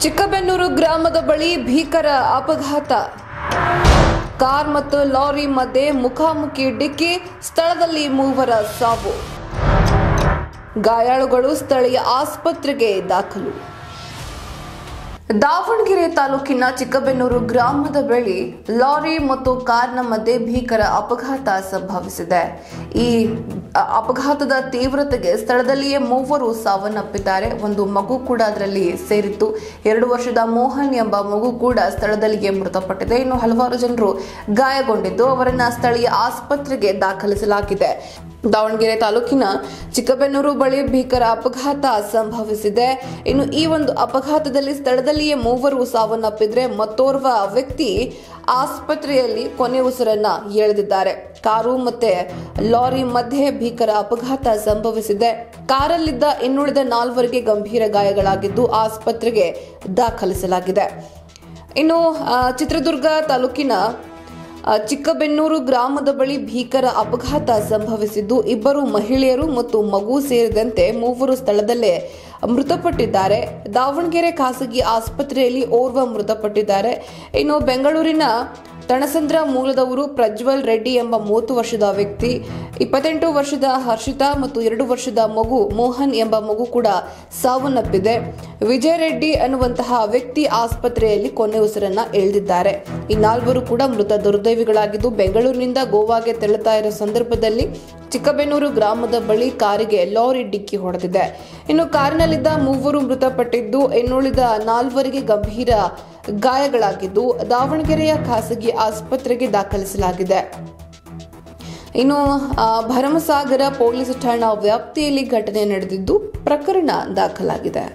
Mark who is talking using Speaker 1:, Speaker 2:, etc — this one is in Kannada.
Speaker 1: ಚಿಕ್ಕಬೆನ್ನೂರು ಗ್ರಾಮದ ಬಳಿ ಭೀಕರ ಅಪಘಾತ ಕಾರ್ ಮತ್ತು ಲಾರಿ ಮಧ್ಯೆ ಮುಖಾಮುಖಿ ಡಿಕ್ಕಿ ಸ್ಥಳದಲ್ಲಿ ಮೂವರ ಸಾವು ಗಾಯಾಳುಗಳು ಸ್ಥಳೀಯ ಆಸ್ಪತ್ರೆಗೆ ದಾಖಲು ದಾವಣಗೆರೆ ತಾಲೂಕಿನ ಚಿಕ್ಕಬೆನ್ನೂರು ಗ್ರಾಮದ ಬಳಿ ಲಾರಿ ಮತ್ತು ಕಾರ್ನ ಮಧ್ಯೆ ಭೀಕರ ಅಪಘಾತ ಸಂಭವಿಸಿದೆ ಈ ಅ- ಅಪಘಾತದ ತೀವ್ರತೆಗೆ ಸ್ಥಳದಲ್ಲಿಯೇ ಮೂವರು ಸಾವನ್ನಪ್ಪಿದ್ದಾರೆ ಒಂದು ಮಗು ಕೂಡ ಅದರಲ್ಲಿ ಸೇರಿತ್ತು ಎರಡು ವರ್ಷದ ಮೋಹನ್ ಎಂಬ ಮಗು ಕೂಡ ಸ್ಥಳದಲ್ಲಿಯೇ ಮೃತಪಟ್ಟಿದೆ ಇನ್ನು ಹಲವಾರು ಜನರು ಗಾಯಗೊಂಡಿದ್ದು ಅವರನ್ನ ಸ್ಥಳೀಯ ಆಸ್ಪತ್ರೆಗೆ ದಾಖಲಿಸಲಾಗಿದೆ ದಾವಣಗೆರೆ ತಾಲೂಕಿನ ಚಿಕ್ಕಬೆನ್ನೂರು ಬಳಿ ಭೀಕರ ಅಪಘಾತ ಸಂಭವಿಸಿದೆ ಇನ್ನು ಈ ಒಂದು ಅಪಘಾತದಲ್ಲಿ ಸ್ಥಳದಲ್ಲಿಯೇ ಮೂವರು ಸಾವನ್ನಪ್ಪಿದ್ರೆ ಮತ್ತೋರ್ವ ವ್ಯಕ್ತಿ ಆಸ್ಪತ್ರೆಯಲ್ಲಿ ಕೊನೆ ಉಸಿರನ್ನ ಎಳೆದಿದ್ದಾರೆ ಕಾರು ಮತ್ತೆ ಲಾರಿ ಮಧ್ಯೆ ಭೀಕರ ಅಪಘಾತ ಸಂಭವಿಸಿದೆ ಕಾರಲ್ಲಿದ್ದ ಇನ್ನುಳಿದ ನಾಲ್ವರಿಗೆ ಗಂಭೀರ ಗಾಯಗಳಾಗಿದ್ದು ಆಸ್ಪತ್ರೆಗೆ ದಾಖಲಿಸಲಾಗಿದೆ ಇನ್ನು ಆ, ಚಿತ್ರದುರ್ಗ ತಾಲೂಕಿನ ಆ, ಚಿಕ್ಕಬೆನ್ನೂರು ಗ್ರಾಮದ ಬಳಿ ಭೀಕರ ಅಪಘಾತ ಸಂಭವಿಸಿದ್ದು ಇಬ್ಬರು ಮಹಿಳೆಯರು ಮತ್ತು ಮಗು ಸೇರಿದಂತೆ ಮೂವರು ಸ್ಥಳದಲ್ಲೇ ಮೃತಪಟ್ಟಿದ್ದಾರೆ ದಾವಣಗೆರೆ ಖಾಸಗಿ ಆಸ್ಪತ್ರೆಯಲ್ಲಿ ಓರ್ವ ಮೃತಪಟ್ಟಿದ್ದಾರೆ ಇನ್ನು ಬೆಂಗಳೂರಿನ ತಣಸಂದ್ರ ಮೂಲದವರು ಪ್ರಜ್ವಲ್ ರೆಡ್ಡಿ ಎಂಬ ಮೂವತ್ತು ವರ್ಷದ ವ್ಯಕ್ತಿ ಇಪ್ಪತ್ತೆಂಟು ವರ್ಷದ ಹರ್ಷಿತಾ ಮತ್ತು ಎರಡು ವರ್ಷದ ಮಗು ಮೋಹನ್ ಎಂಬ ಮಗು ಕೂಡ ಸಾವನ್ನಪ್ಪಿದೆ ವಿಜಯ್ ರೆಡ್ಡಿ ಅನ್ನುವಂತಹ ವ್ಯಕ್ತಿ ಆಸ್ಪತ್ರೆಯಲ್ಲಿ ಕೊನೆ ಉಸಿರನ್ನ ಎಳೆದಿದ್ದಾರೆ ಈ ನಾಲ್ವರು ಕೂಡ ಮೃತ ದುರ್ದೈವಿಗಳಾಗಿದ್ದು ಬೆಂಗಳೂರಿನಿಂದ ಗೋವಾಗೆ ತೆರಳುತ್ತಾ ಇರೋ ಸಂದರ್ಭದಲ್ಲಿ ಚಿಕ್ಕಬೆನ್ನೂರು ಗ್ರಾಮದ ಬಳಿ ಕಾರಿಗೆ ಲಾರಿ ಡಿಕ್ಕಿ ಹೊಡೆದಿದೆ ಇನ್ನು ಕಾರಿನಲ್ಲಿದ್ದ ಮೂವರು ಮೃತಪಟ್ಟಿದ್ದು ಇನ್ನುಳಿದ ನಾಲ್ವರಿಗೆ ಗಂಭೀರ ಗಾಯಗಳಾಗಿದ್ದು ದಾವಣಗೆರೆಯ ಖಾಸಗಿ ಆಸ್ಪತ್ರೆಗೆ ದಾಖಲಿಸಲಾಗಿದೆ ಇನ್ನು ಆ, ಭರಮಸಾಗರ ಪೊಲೀಸ್ ಠಾಣಾ ವ್ಯಾಪ್ತಿಯಲ್ಲಿ ಘಟನೆ ನಡೆದಿದ್ದು ಪ್ರಕರಣ ದಾಖಲಾಗಿದೆ